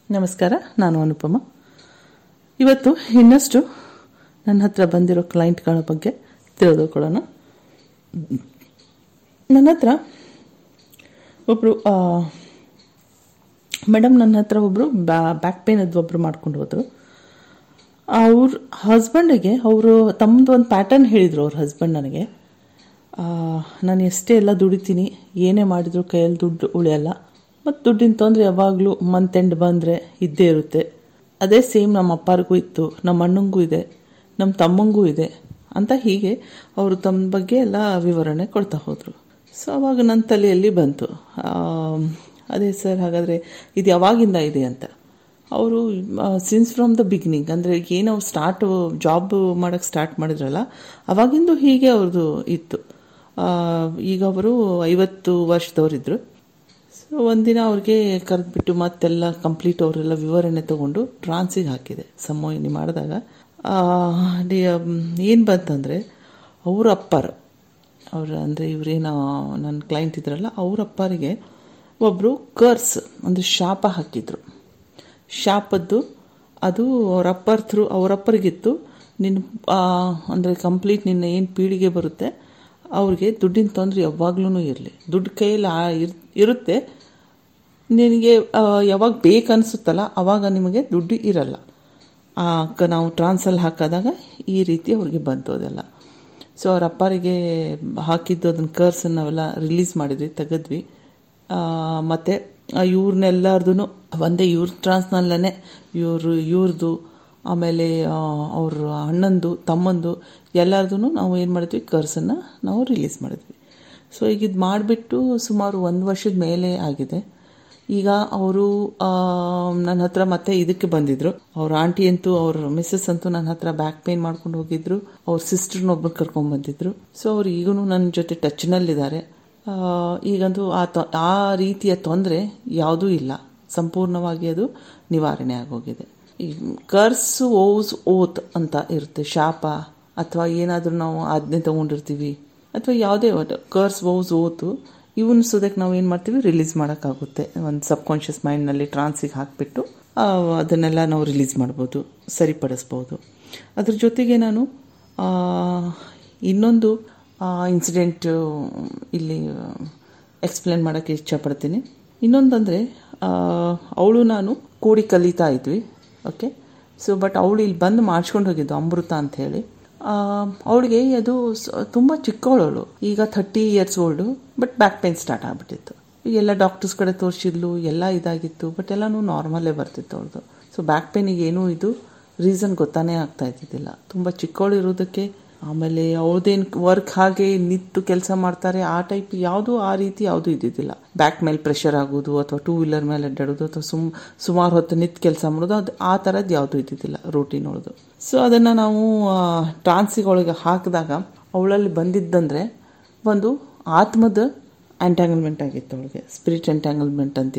ನಮಸ್ಕಾರ ನಾನು ಅನುಪಮ ಇವತ್ತು ಇನ್ನಷ್ಟು ನನ್ನ ಹತ್ರ ಬಂದಿರೋ ಕ್ಲೈಂಟ್ಗಳ ಬಗ್ಗೆ ತಿಳಿದುಕೊಳ್ಳೋಣ ನನ್ನ ಹತ್ರ ಒಬ್ಬರು ಮೇಡಮ್ ನನ್ನ ಹತ್ರ ಒಬ್ಬರು ಬ್ಯಾಕ್ ಪೇನ್ ಅದು ಒಬ್ಬರು ಮಾಡ್ಕೊಂಡು ಹೋದರು ಅವ್ರ ಹಸ್ಬೆಂಡಿಗೆ ಅವರು ತಮ್ಮದು ಒಂದು ಪ್ಯಾಟರ್ನ್ ಹೇಳಿದರು ಅವ್ರ ಹಸ್ಬೆಂಡ್ ನನಗೆ ಆ, ನಾನು ಎಷ್ಟೇ ಎಲ್ಲ ದುಡಿತೀನಿ ಏನೇ ಮಾಡಿದ್ರು ಕೈಯಲ್ಲಿ ದುಡ್ಡು ಉಳಿಯಲ್ಲ ಮತ್ತು ದುಡ್ಡಿನ ತೊಂದರೆ ಯಾವಾಗಲೂ ಮಂತ್ ಎಂಡ್ ಬಂದರೆ ಇದ್ದೇ ಇರುತ್ತೆ ಅದೇ ಸೇಮ್ ನಮ್ಮ ಅಪ್ಪರಿಗೂ ಇತ್ತು ನಮ್ಮ ಅಣ್ಣಂಗೂ ಇದೆ ನಮ್ಮ ತಮ್ಮಂಗೂ ಇದೆ ಅಂತ ಹೀಗೆ ಅವರು ತಮ್ಮ ಬಗ್ಗೆ ಎಲ್ಲ ವಿವರಣೆ ಕೊಡ್ತಾ ಹೋದರು ಸೊ ಅವಾಗ ನನ್ನ ತಲೆಯಲ್ಲಿ ಬಂತು ಆ, ಅದೇ ಸರ್ ಹಾಗಾದರೆ ಇದು ಯಾವಾಗಿಂದ ಇದೆ ಅಂತ ಅವರು ಸಿನ್ಸ್ ಫ್ರಮ್ ದ ಬಿಗಿನಿಂಗ್ ಅಂದರೆ ಏನು ಅವ್ರು ಸ್ಟಾರ್ಟ್ ಜಾಬ್ ಮಾಡೋಕ್ಕೆ ಸ್ಟಾರ್ಟ್ ಮಾಡಿದ್ರಲ್ಲ ಅವಾಗಿಂದು ಹೀಗೆ ಅವ್ರದ್ದು ಇತ್ತು ಆ, ಈಗ ಅವರು ಐವತ್ತು ವರ್ಷದವರಿದ್ದರು ಸೊ ಒಂದಿನ ಅವ್ರಿಗೆ ಕರೆದ್ಬಿಟ್ಟು ಮತ್ತೆಲ್ಲ ಕಂಪ್ಲೀಟ್ ಅವರೆಲ್ಲ ವಿವರಣೆ ತಗೊಂಡು ಟ್ರಾನ್ಸಿಗೆ ಹಾಕಿದೆ ಸಮೋಹಿನಿ ಮಾಡಿದಾಗ ಏನು ಬಂತಂದರೆ ಅವ್ರ ಅಪ್ಪರು ಅವ್ರ ಅಂದರೆ ಇವರೇನೋ ನನ್ನ ಕ್ಲೈಂಟ್ ಇದ್ರಲ್ಲ ಅವ್ರ ಅಪ್ಪರಿಗೆ ಒಬ್ಬರು ಕರ್ಸ್ ಅಂದರೆ ಶಾಪ ಹಾಕಿದ್ರು ಶಾಪದ್ದು ಅದು ಅವರಪ್ಪರ ಥ್ರೂ ಅವರಪ್ಪರಿಗಿತ್ತು ನಿನ್ನ ಅಂದರೆ ಕಂಪ್ಲೀಟ್ ನಿನ್ನ ಏನು ಪೀಳಿಗೆ ಬರುತ್ತೆ ಅವ್ರಿಗೆ ದುಡ್ಡಿನ ತೊಂದರೆ ಯಾವಾಗ್ಲೂ ಇರಲಿ ದುಡ್ಡು ಕೈಯಲ್ಲಿ ಆ ಇರ್ ಇರುತ್ತೆ ನಿನಗೆ ಆ, ಯಾವಾಗ ಬೇಕನ್ಸುತ್ತಲ್ಲ ಅವಾಗ ನಿಮಗೆ ದುಡ್ಡು ಇರಲ್ಲ ಆ, ಕ- ನಾವು ಟ್ರಾನ್ಸಲ್ಲಿ ಹಾಕಿದಾಗ ಈ ರೀತಿ ಅವ್ರಿಗೆ ಬಂತು ಅದೆಲ್ಲ ಸೊ ಅವ್ರ ಅಪ್ಪರಿಗೆ ಹಾಕಿದ್ದು ಅದನ್ನ ಕರ್ಸನ್ನು ನಾವೆಲ್ಲ ರಿಲೀಸ್ ಮಾಡಿದ್ವಿ ತೆಗೆದ್ವಿ ಆ, ಮತ್ತೆ ಇವ್ರನ್ನೆಲ್ಲಾರ್ದು ಒಂದೇ ಇವ್ರ ಟ್ರಾನ್ಸ್ನಲ್ಲೇ ಇವರು ಇವ್ರದ್ದು ಆಮೇಲೆ ಆ, ಅವ್ರ ಅಣ್ಣಂದು ತಮ್ಮಂದು ಎಲ್ಲರದು ನಾವು ಏನು ಮಾಡಿದ್ವಿ ಕರ್ಸನ್ನು ನಾವು ರಿಲೀಸ್ ಮಾಡಿದ್ವಿ ಸೊ ಈಗ ಇದು ಮಾಡಿಬಿಟ್ಟು ಸುಮಾರು ಒಂದು ವರ್ಷದ ಮೇಲೆ ಆಗಿದೆ ಈಗ ಅವರು ನನ್ನ ಹತ್ರ ಮತ್ತೆ ಇದಕ್ಕೆ ಬಂದಿದ್ರು ಅವ್ರ ಆಂಟಿ ಅಂತೂ ಅವ್ರ ಮಿಸ್ಸಸ್ ಅಂತೂ ನನ್ನ ಹತ್ರ ಬ್ಯಾಕ್ ಪೇನ್ ಮಾಡ್ಕೊಂಡು ಹೋಗಿದ್ರು ಅವ್ರ ಸಿಸ್ಟರ್ನೊಬ್ಬರು ಕರ್ಕೊಂಡ್ ಬಂದಿದ್ರು ಸೊ ಅವ್ರು ಈಗೂ ನನ್ನ ಜೊತೆ ಟಚ್ನಲ್ಲಿದ್ದಾರೆ ಆ, ಈಗಂತೂ ಆ ತೊ ಆ ರೀತಿಯ ತೊಂದರೆ ಯಾವುದೂ ಇಲ್ಲ ಸಂಪೂರ್ಣವಾಗಿ ಅದು ನಿವಾರಣೆ ಆಗೋಗಿದೆ ಈ ಕರ್ಸ್ ಓಸ್ ಓತ್ ಅಂತ ಇರುತ್ತೆ ಶಾಪ ಅಥವಾ ಏನಾದರೂ ನಾವು ಆಜ್ಞೆ ತಗೊಂಡಿರ್ತೀವಿ ಅಥವಾ ಯಾವುದೇ ಕರ್ಸ್ ಓಸ್ ಓತು ಇವನ್ ಸುದಕ್ಕೆ ನಾವು ಏನು ಮಾಡ್ತೀವಿ ರಿಲೀಸ್ ಮಾಡೋಕ್ಕಾಗುತ್ತೆ ಒಂದು ಸಬ್ ಕಾನ್ಷಿಯಸ್ ಮೈಂಡ್ನಲ್ಲಿ ಟ್ರಾನ್ಸಿಗೆ ಹಾಕಿಬಿಟ್ಟು ಅದನ್ನೆಲ್ಲ ನಾವು ರಿಲೀಸ್ ಮಾಡ್ಬೋದು ಸರಿಪಡಿಸ್ಬೋದು ಅದ್ರ ಜೊತೆಗೆ ನಾನು ಆ, ಇನ್ನೊಂದು ಇನ್ಸಿಡೆಂಟ್ ಇಲ್ಲಿ ಎಕ್ಸ್ಪ್ಲೇನ್ ಮಾಡೋಕ್ಕೆ ಇಷ್ಟಪಡ್ತೀನಿ ಇನ್ನೊಂದಂದರೆ ಅವಳು ನಾನು ಕೂಡಿ ಕಲಿತಾ ಇದ್ವಿ ಓಕೆ ಸೊ ಬಟ್ ಅವಳು ಇಲ್ಲಿ ಬಂದು ಮಾಡಿಸ್ಕೊಂಡು ಹೋಗಿದ್ದು ಅಮೃತ ಅಂತ ಹೇಳಿ ಅವಳಿಗೆ ಅದು ಸ- ತುಂಬ ಚಿಕ್ಕವಳವಳು ಈಗ thirty years old but back pain start ಆಗ್ಬಿಟ್ಟಿತ್ತು ಎಲ್ಲ ಡಾಕ್ಟರ್ಸ್ ಕಡೆ ತೋರಿಸಿದ್ಲು ಎಲ್ಲ ಇದಾಗಿತ್ತು ಬಟ್ ಎಲ್ಲನೂ ನಾರ್ಮಲ್ಲೇ ಬರ್ತಿತ್ತು ಅವ್ಳದು ಸೊ ಬ್ಯಾಕ್ ಪೇನಿಗೆ ಏನೂ ಇದು ರೀಸನ್ ಗೊತ್ತಾನೇ ಆಗ್ತಾ ಇದ್ದಿದ್ದಿಲ್ಲ ತುಂಬ ಚಿಕ್ಕವಳು ಇರೋದಕ್ಕೆ ಆಮೇಲೆ ಅವ್ರದ್ದೇನು ವರ್ಕ್ ಹಾಗೆ ನಿಂತು ಕೆಲಸ ಮಾಡ್ತಾರೆ ಆ ಟೈಪ್ ಯಾವುದು ಆ ರೀತಿ ಯಾವುದು ಇದ್ದಿದ್ದಿಲ್ಲ ಬ್ಯಾಕ್ ಮೇಲೆ ಪ್ರೆಷರ್ ಆಗೋದು ಅಥವಾ ಟೂ ವೀಲರ್ ಮೇಲೆ ಅಡ್ಡಾಡೋದು ಅಥವಾ ಸುಮ್ ಸುಮಾರು ಹೊತ್ತು ನಿಂತು ಕೆಲಸ ಮಾಡೋದು ಅದು ಆ ಥರದ್ದು ಯಾವುದು ಇದ್ದಿದ್ದಿಲ್ಲ ರೂಟೀನ್ ಒಳದು ಸೊ ಅದನ್ನು ನಾವು ಟ್ರಾನ್ಸಿಗೊಳಗೆ ಹಾಕಿದಾಗ ಅವಳಲ್ಲಿ ಬಂದಿದ್ದಂದರೆ ಒಂದು ಆತ್ಮದ ಎಂಟ್ಯಾಂಗಲ್ಮೆಂಟ್ ಆಗಿತ್ತು ಅವಳಿಗೆ ಸ್ಪಿರಿಟ್ ಎಂಟ್ಯಾಂಗಲ್ಮೆಂಟ್ ಅಂತ